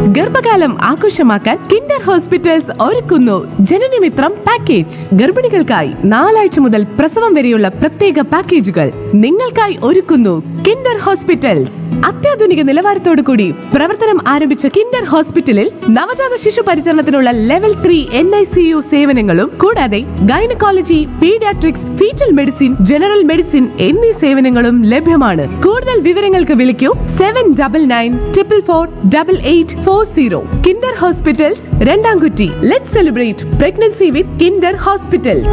ഗർഭകാലം ആഘോഷമാക്കാൻ Kinder hospitals ഒരുക്കുന്നു ജനനമിത്രം പാക്കേജ് ഗർഭിണികൾക്കായി നാലാഴ്ച മുതൽ പ്രസവം വരെയുള്ള പ്രത്യേക പാക്കേജുകൾ നിങ്ങൾക്കായി ഒരുക്കുന്നു കിൻഡർ ഹോസ്പിറ്റൽസ് അത്യാധുനിക നിലവാരത്തോടു കൂടി പ്രവർത്തനം ആരംഭിച്ച കിൻഡർ ഹോസ്പിറ്റലിൽ നവജാത ശിശു പരിചരണത്തിനുള്ള level three N I C U സേവനങ്ങളും കൂടാതെ gynaecology paediatrics foetal medicine general medicine എന്നീ സേവനങ്ങളും ലഭ്യമാണ് കൂടുതൽ വിവരങ്ങൾക്ക് വിളിക്കൂ seven double nine triple four double eight four zero kinder hospitals Randamkutty let celebrate pregnancy with kinder hospitals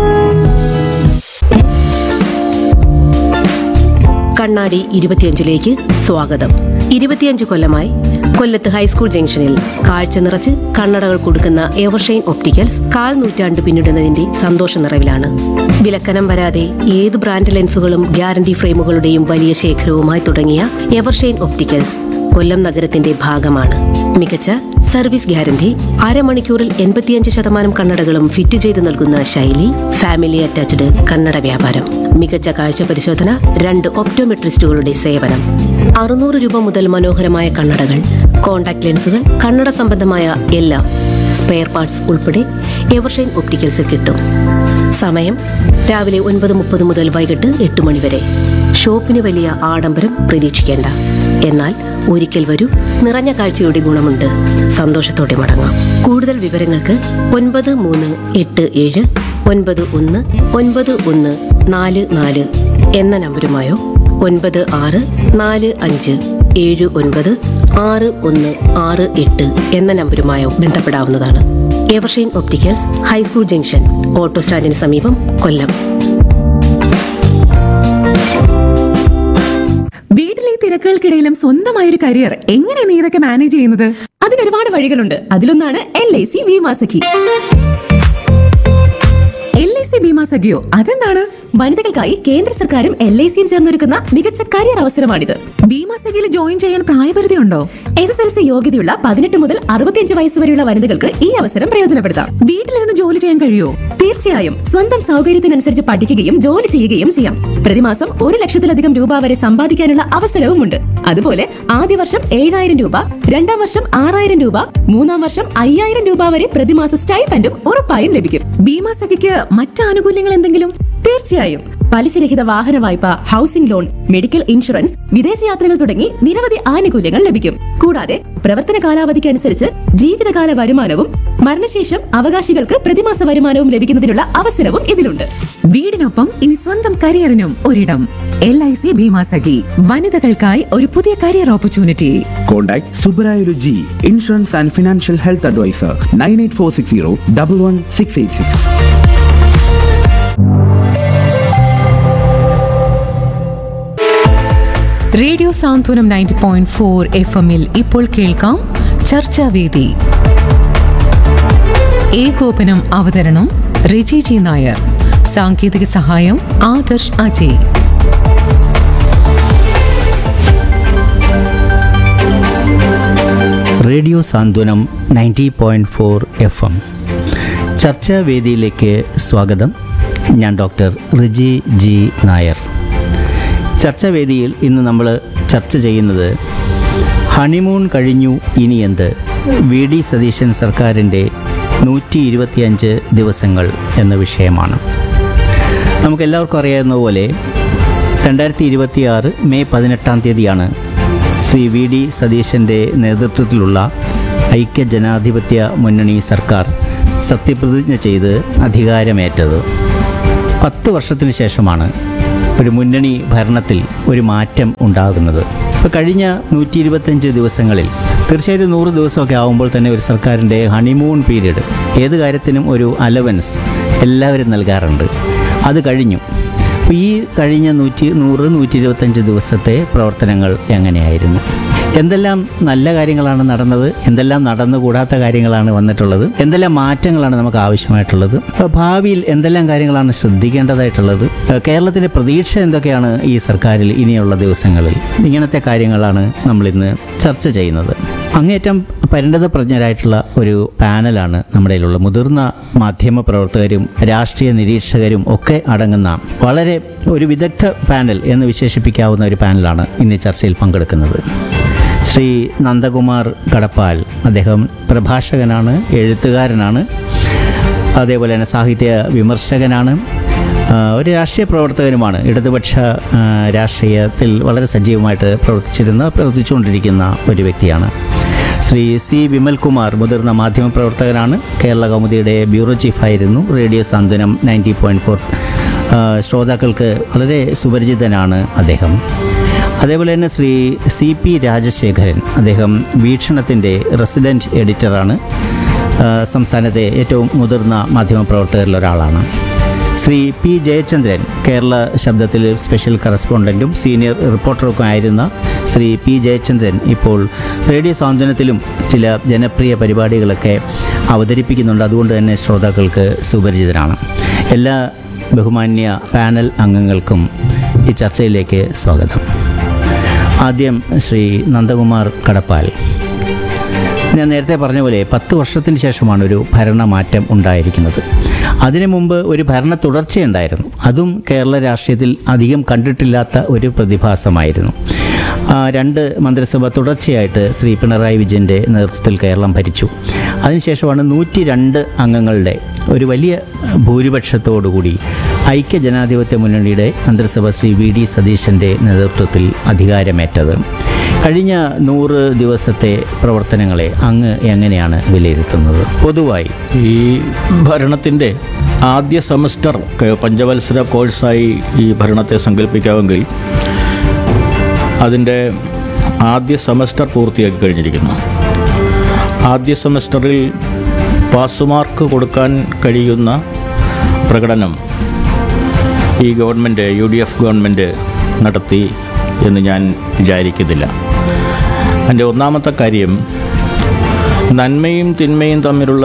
കണ്ണാടി ഇരുപത്തിയഞ്ചിലേക്ക് സ്വാഗതം ഇരുപത്തിയഞ്ച് കൊല്ലമായി കൊല്ലത്ത് ഹൈസ്കൂൾ ജംഗ്ഷനിൽ കാഴ്ച നിറച്ച് കണ്ണടകൾ കൊടുക്കുന്ന എവർഷൈൻ ഒപ്റ്റിക്കൽസ് കാൽ നൂറ്റാണ്ട് പിന്നിടുന്നതിന്റെ സന്തോഷ നിറവിലാണ് വിലക്കനം വരാതെ ഏത് ബ്രാൻഡ് ലെൻസുകളും ഗ്യാരണ്ടി ഫ്രെയിമുകളുടെയും വലിയ ശേഖരവുമായി തുടങ്ങിയ എവർഷൈൻ ഒപ്റ്റിക്കൽസ് കൊല്ലം നഗരത്തിന്റെ ഭാഗമാണ് മികച്ച സർവീസ് ഗ്യാരണ്ടി അരമണിക്കൂറിൽ എൺപത്തിയഞ്ച് ശതമാനം കണ്ണടകളും ഫിറ്റ് ചെയ്ത് നൽകുന്ന ശൈലി ഫാമിലി അറ്റാച്ച്ഡ് കണ്ണട വ്യാപാരം മികച്ച കാഴ്ച പരിശോധന രണ്ട് ഒപ്റ്റോമെട്രിസ്റ്റുകളുടെ സേവനം അറുന്നൂറ് രൂപ മുതൽ മനോഹരമായ കണ്ണടകൾ കോൺടാക്ട് ലെൻസുകൾ കണ്ണട സംബന്ധമായ എല്ലാം സ്പെയർ പാർട്സ് ഉൾപ്പെടെ എവർഷൈൻ ഒപ്റ്റിക്കൽസിൽ കിട്ടും സമയം രാവിലെ ഒൻപത് മുപ്പത് മുതൽ വൈകിട്ട് എട്ട് മണി വരെ ഷോപ്പിന് വലിയ ആഡംബരം പ്രതീക്ഷിക്കേണ്ട എന്നാൽ ഒരിക്കൽ വരൂ നിറഞ്ഞ കാഴ്ചയുടെ ഗുണമുണ്ട് സന്തോഷത്തോടെ മടങ്ങാം കൂടുതൽ വിവരങ്ങൾക്ക് ഒൻപത് മൂന്ന് എട്ട് ഏഴ് ഒൻപത് ഒന്ന് ഒൻപത് ഒന്ന് നാല് നാല് എന്ന നമ്പരുമായോ ഒൻപത് ആറ് നാല് അഞ്ച് ഏഴ് ഒൻപത് ആറ് ഒന്ന് ആറ് എട്ട് എന്ന നമ്പരുമായോ ബന്ധപ്പെടാവുന്നതാണ് Evershine opticals high school junction auto സ്റ്റാൻഡിന് സമീപം കൊല്ലം വീട്ടിലെ ഈ തിരക്കുകൾക്കിടയിലും സ്വന്തമായ ഒരു കരിയർ എങ്ങനെ നീ ഇതൊക്കെ മാനേജ് ചെയ്യുന്നത് അതിന് ഒരുപാട് വഴികളുണ്ട് അതിലൊന്നാണ് L I C Bima Sakhi L I C Bima സഖിയോ അതെന്താണ് വനിതകൾക്കായി കേന്ദ്ര സർക്കാരും എൽ ഐ സിയും ചേർന്നൊരുക്കുന്ന മികച്ച കരിയർ അവസരമാണിത് ബീമാ സഖിയിൽ ജോയിൻ ചെയ്യാൻ പ്രായപരിധി ഉണ്ടോ എസ് എസ് എൽ സി യോഗ്യതയുള്ള പതിനെട്ട് മുതൽ അറുപത്തിയഞ്ച് വയസ്സ് വരെയുള്ള വനിതകൾക്ക് ഈ അവസരം പ്രയോജനപ്പെടുത്താം വീട്ടിലിരുന്ന് ജോലി ചെയ്യാൻ കഴിയുമോ തീർച്ചയായും സ്വന്തം സൗകര്യത്തിനനുസരിച്ച് പഠിക്കുകയും ജോലി ചെയ്യുകയും ചെയ്യാം പ്രതിമാസം ഒരു ലക്ഷത്തിലധികം രൂപ വരെ സമ്പാദിക്കാനുള്ള അവസരവുമുണ്ട് അതുപോലെ ആദ്യ വർഷം ഏഴായിരം രൂപ രണ്ടാം വർഷം ആറായിരം രൂപ മൂന്നാം വർഷം അയ്യായിരം രൂപ വരെ പ്രതിമാസ സ്റ്റൈപ്പൻഡും ഉറപ്പായും ലഭിക്കും ബീമാ സഖിക്ക് മറ്റ് ആനുകൂല്യങ്ങൾ എന്തെങ്കിലും തീർച്ചയായും പലിശരഹിത വാഹന വായ്പ ഹൗസിംഗ് ലോൺ മെഡിക്കൽ ഇൻഷുറൻസ് വിദേശയാത്രകൾ തുടങ്ങി നിരവധി ആനുകൂല്യങ്ങൾ ലഭിക്കും കൂടാതെ പ്രവർത്തന കാലാവധിക്ക് അനുസരിച്ച് ജീവിതകാല വരുമാനവും മരണശേഷം അവകാശികൾക്ക് പ്രതിമാസ വരുമാനവും ലഭിക്കുന്നതിനുള്ള അവസരവും ഇതിലുണ്ട് വീടിനൊപ്പം ഇനി സ്വന്തം കരിയറിനും ഒരിടം എൽ ഐ സി ഭീമാസഖി വനിതകൾക്കായി ഒരു പുതിയ career opportunity Contact Subarayulu G, Insurance and Financial Health Advisor, 98460 11686. Radio Santhwanam ninety point four F എമ്മിൽ ഇപ്പോൾ കേൾക്കാം ചർച്ചാവേദി ഏകോപനം അവതരണം റിജി ജി നായർ സാങ്കേതിക സഹായം Adarsh Ajay radio Santhwanam ninety point four F M ചർച്ചാവേദിയിലേക്ക് സ്വാഗതം ഞാൻ ഡോക്ടർ റിജി ജി നായർ ചർച്ചാവേദിയിൽ ഇന്ന് നമ്മൾ ചർച്ച ചെയ്യുന്നത് ഹണിമൂൺ കഴിഞ്ഞു ഇനി എന്ത് വി ഡി സതീശൻ സർക്കാരിൻ്റെ നൂറ്റി ഇരുപത്തിയഞ്ച് ദിവസങ്ങൾ എന്ന വിഷയമാണ് നമുക്കെല്ലാവർക്കും അറിയാവുന്ന പോലെ രണ്ടായിരത്തി ഇരുപത്തിയാറ് മെയ് പതിനെട്ടാം തീയതിയാണ് ശ്രീ വി ഡി സതീശൻ്റെ നേതൃത്വത്തിലുള്ള ഐക്യ ജനാധിപത്യ മുന്നണി സർക്കാർ സത്യപ്രതിജ്ഞ ചെയ്ത് അധികാരമേറ്റത് പത്ത് വർഷത്തിന് ശേഷമാണ് ഒരു മുന്നണി ഭരണത്തിൽ ഒരു മാറ്റം ഉണ്ടാകുന്നത് ഇപ്പോൾ കഴിഞ്ഞ നൂറ്റി ഇരുപത്തഞ്ച് ദിവസങ്ങളിൽ തീർച്ചയായിട്ടും നൂറ് ദിവസമൊക്കെ ആകുമ്പോൾ തന്നെ ഒരു സർക്കാരിൻ്റെ ഹണിമൂൺ പീരീഡ് ഏത് കാര്യത്തിനും ഒരു അലവൻസ് എല്ലാവരും നൽകാറുണ്ട് അത് കഴിഞ്ഞു അപ്പോൾ ഈ കഴിഞ്ഞ നൂറ്റി നൂറ് നൂറ്റി ഇരുപത്തഞ്ച് ദിവസത്തെ പ്രവർത്തനങ്ങൾ എങ്ങനെയായിരുന്നു എന്തെല്ലാം നല്ല കാര്യങ്ങളാണ് നടന്നത് എന്തെല്ലാം നടന്നുകൂടാത്ത കാര്യങ്ങളാണ് വന്നിട്ടുള്ളത് എന്തെല്ലാം മാറ്റങ്ങളാണ് നമുക്ക് ആവശ്യമായിട്ടുള്ളത് അപ്പോൾ ഭാവിയിൽ എന്തെല്ലാം കാര്യങ്ങളാണ് ശ്രദ്ധിക്കേണ്ടതായിട്ടുള്ളത് ഏഹ് കേരളത്തിൻ്റെ പ്രതീക്ഷ എന്തൊക്കെയാണ് ഈ സർക്കാരിൽ ഇനിയുള്ള ദിവസങ്ങളിൽ ഇങ്ങനത്തെ കാര്യങ്ങളാണ് നമ്മളിന്ന് ചർച്ച ചെയ്യുന്നത് അങ്ങേറ്റം പരിണതപ്രജ്ഞരായിട്ടുള്ള ഒരു പാനലാണ് നമ്മുടെ കയ്യിലുള്ള മുതിർന്ന മാധ്യമ പ്രവർത്തകരും രാഷ്ട്രീയ നിരീക്ഷകരും ഒക്കെ അടങ്ങുന്ന വളരെ ഒരു വിദഗ്ധ പാനൽ എന്ന് വിശേഷിപ്പിക്കാവുന്ന ഒരു പാനലാണ് ഇന്ന് ഈ ചർച്ചയിൽ പങ്കെടുക്കുന്നത് ശ്രീ നന്ദകുമാർ കടപ്പാൽ അദ്ദേഹം പ്രഭാഷകനാണ് എഴുത്തുകാരനാണ് അതേപോലെ തന്നെ സാഹിത്യ വിമർശകനാണ് ആ, ഒരു രാഷ്ട്രീയ പ്രവർത്തകനുമാണ് ഇടതുപക്ഷ ആ, രാഷ്ട്രീയത്തിൽ വളരെ സജീവമായിട്ട് പ്രവർത്തിച്ചിരുന്ന പ്രവർത്തിച്ചുകൊണ്ടിരിക്കുന്ന ഒരു വ്യക്തിയാണ് ശ്രീ സി വിമൽകുമാർ മുതിർന്ന മാധ്യമപ്രവർത്തകനാണ് കേരള കൗമുദിയുടെ ബ്യൂറോ ചീഫായിരുന്നു radio Santhwanam ninety point four ശ്രോതാക്കൾക്ക് വളരെ സുപരിചിതനാണ് അദ്ദേഹം അതേപോലെ തന്നെ ശ്രീ സി പി രാജശേഖരൻ അദ്ദേഹം വീക്ഷണത്തിൻ്റെ റെസിഡൻറ്റ് എഡിറ്ററാണ് ആ, സംസ്ഥാനത്തെ ഏറ്റവും മുതിർന്ന മാധ്യമപ്രവർത്തകരിൽ ഒരാളാണ് ശ്രീ പി ജയചന്ദ്രൻ കേരള ശബ്ദത്തിൽ സ്പെഷ്യൽ കറസ്പോണ്ടൻറ്റും സീനിയർ റിപ്പോർട്ടറും ആയിരുന്ന ശ്രീ പി ജയചന്ദ്രൻ ഇപ്പോൾ റേഡിയോ സാന്ത്വനത്തിലും ചില ജനപ്രിയ പരിപാടികളൊക്കെ അവതരിപ്പിക്കുന്നുണ്ട് അതുകൊണ്ട് തന്നെ ശ്രോതാക്കൾക്ക് സുപരിചിതരാണ് എല്ലാ ബഹുമാന്യ പാനൽ അംഗങ്ങൾക്കും ഈ ചർച്ചയിലേക്ക് സ്വാഗതം ആദ്യം ശ്രീ നന്ദകുമാർ കടപ്പാൽ ഞാൻ നേരത്തെ പറഞ്ഞ പോലെ പത്ത് വർഷത്തിന് ശേഷമാണ് ഒരു ഭരണമാറ്റം ഉണ്ടായിരിക്കുന്നത് അതിനു മുമ്പ് ഒരു ഭരണ തുടർച്ചയുണ്ടായിരുന്നു അതും കേരള രാഷ്ട്രീയത്തിൽ അധികം കണ്ടിട്ടില്ലാത്ത ഒരു പ്രതിഭാസമായിരുന്നു ആ, രണ്ട് മന്ത്രിസഭ തുടർച്ചയായിട്ട് ശ്രീ പിണറായി വിജയൻ്റെ നേതൃത്വത്തിൽ കേരളം ഭരിച്ചു അതിനുശേഷമാണ് നൂറ്റി രണ്ട് അംഗങ്ങളുടെ ഒരു വലിയ ഭൂരിപക്ഷത്തോടുകൂടി ഐക്യ ജനാധിപത്യ മുന്നണിയുടെ മന്ത്രിസഭ ശ്രീ വി ഡി സതീശൻ്റെ നേതൃത്വത്തിൽ അധികാരമേറ്റത് കഴിഞ്ഞ നൂറ് ദിവസത്തെ പ്രവർത്തനങ്ങളെ അങ്ങ് എങ്ങനെയാണ് വിലയിരുത്തുന്നത് പൊതുവായി ഈ ഭരണത്തിൻ്റെ ആദ്യ സെമസ്റ്റർ ക- പഞ്ചവത്സര കോഴ്സായി ഈ ഭരണത്തെ സങ്കല്പിക്കാമെങ്കിൽ അതിൻ്റെ ആദ്യ സെമസ്റ്റർ പൂർത്തിയാക്കി കഴിഞ്ഞിരിക്കുന്നു ആദ്യ സെമസ്റ്ററിൽ പാസ് മാർക്ക് കൊടുക്കാൻ കഴിയുന്ന പ്രകടനം ഈ government U D F government നടത്തി എന്ന് ഞാൻ വിചാരിക്കുന്നില്ല എൻ്റെ ഒന്നാമത്തെ കാര്യം നന്മയും തിന്മയും തമ്മിലുള്ള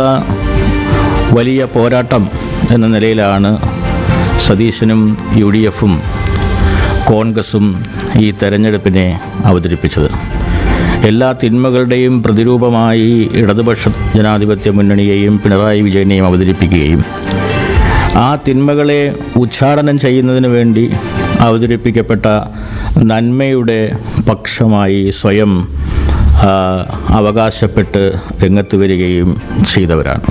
വലിയ പോരാട്ടം എന്ന നിലയിലാണ് സതീശനും യു ഡി എഫും കോൺഗ്രസും ഈ തെരഞ്ഞെടുപ്പിനെ അവതരിപ്പിച്ചത് എല്ലാ തിന്മകളുടെയും പ്രതിരൂപമായി ഇടതുപക്ഷ ജനാധിപത്യ മുന്നണിയെയും പിണറായി വിജയനെയും അവതരിപ്പിക്കുകയും ആ തിന്മകളെ ഉച്ചാടനം ചെയ്യുന്നതിന് വേണ്ടി അവതരിപ്പിക്കപ്പെട്ട നന്മയുടെ പക്ഷമായി സ്വയം ആ, അവകാശപ്പെട്ട് രംഗത്ത് വരികയും ചെയ്തവരാണ്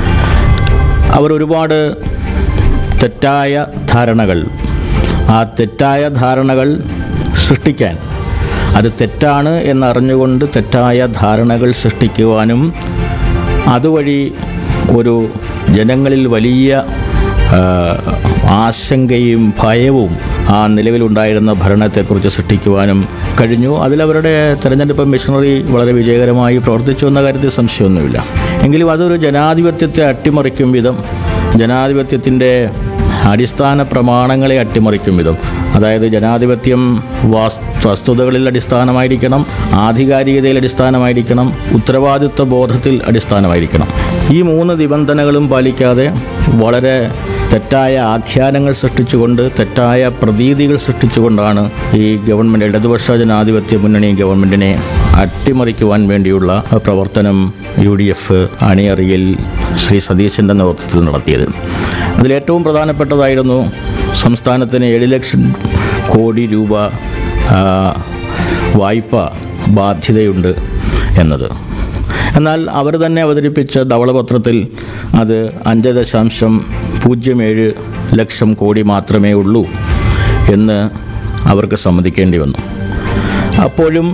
അവർ ഒരുപാട് തെറ്റായ ധാരണകൾ ആ തെറ്റായ ധാരണകൾ സൃഷ്ടിക്കാൻ അത് തെറ്റാണ് എന്നറിഞ്ഞുകൊണ്ട് തെറ്റായ ധാരണകൾ സൃഷ്ടിക്കുവാനും അതുവഴി ഒരു ജനങ്ങളിൽ വലിയ ആ, ആശങ്കയും ഭയവും ആ നിലവിലുണ്ടായിരുന്ന ഭരണത്തെക്കുറിച്ച് സൃഷ്ടിക്കുവാനും കഴിഞ്ഞു അതിലവരുടെ തെരഞ്ഞെടുപ്പ് മിഷണറി വളരെ വിജയകരമായി പ്രവർത്തിച്ചു എന്ന കാര്യത്തിൽ സംശയമൊന്നുമില്ല എങ്കിലും അതൊരു ജനാധിപത്യത്തെ അട്ടിമറിക്കും വിധം ജനാധിപത്യത്തിൻ്റെ അടിസ്ഥാന പ്രമാണങ്ങളെ അട്ടിമറിക്കും വിധം അതായത് ജനാധിപത്യം വാസ് വസ്തുതകളിൽ അടിസ്ഥാനമായിരിക്കണം ആധികാരികതയിൽ അടിസ്ഥാനമായിരിക്കണം ഉത്തരവാദിത്വ ബോധത്തിൽ അടിസ്ഥാനമായിരിക്കണം ഈ മൂന്ന് നിബന്ധനകളും പാലിക്കാതെ വളരെ തെറ്റായ ആഖ്യാനങ്ങൾ സൃഷ്ടിച്ചുകൊണ്ട് തെറ്റായ പ്രതീതികൾ സൃഷ്ടിച്ചുകൊണ്ടാണ് ഈ ഗവൺമെൻറ് ഇടതുപക്ഷ ജനാധിപത്യ മുന്നണി ഗവൺമെൻറ്റിനെ അട്ടിമറിക്കുവാൻ വേണ്ടിയുള്ള പ്രവർത്തനം യു ഡി എഫ് അണിയറിയിൽ ശ്രീ സതീശൻ്റെ നേതൃത്വത്തിൽ നടത്തിയത് അതിലേറ്റവും പ്രധാനപ്പെട്ടതായിരുന്നു സംസ്ഥാനത്തിന് ഏഴ് ലക്ഷം കോടി രൂപ ആ, വായ്പ ബാധ്യതയുണ്ട് എന്നത് എന്നാൽ അവർ തന്നെ അവതരിപ്പിച്ച ധവളപത്രത്തിൽ അത് അഞ്ച് ദശാംശം പൂജ്യം ഏഴ് ലക്ഷം കോടി മാത്രമേ ഉള്ളൂ എന്ന് അവർക്ക് സമ്മതിക്കേണ്ടി വന്നു അപ്പോഴും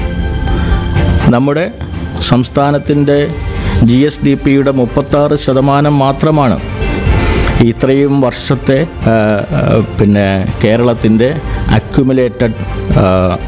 നമ്മുടെ സംസ്ഥാനത്തിൻ്റെ ജി എസ് ഡി പിയുടെ മുപ്പത്താറ് ശതമാനം മാത്രമാണ് ഇത്രയും വർഷത്തെ ആ, ആ, പിന്നെ കേരളത്തിൻ്റെ അക്യുമുലേറ്റഡ്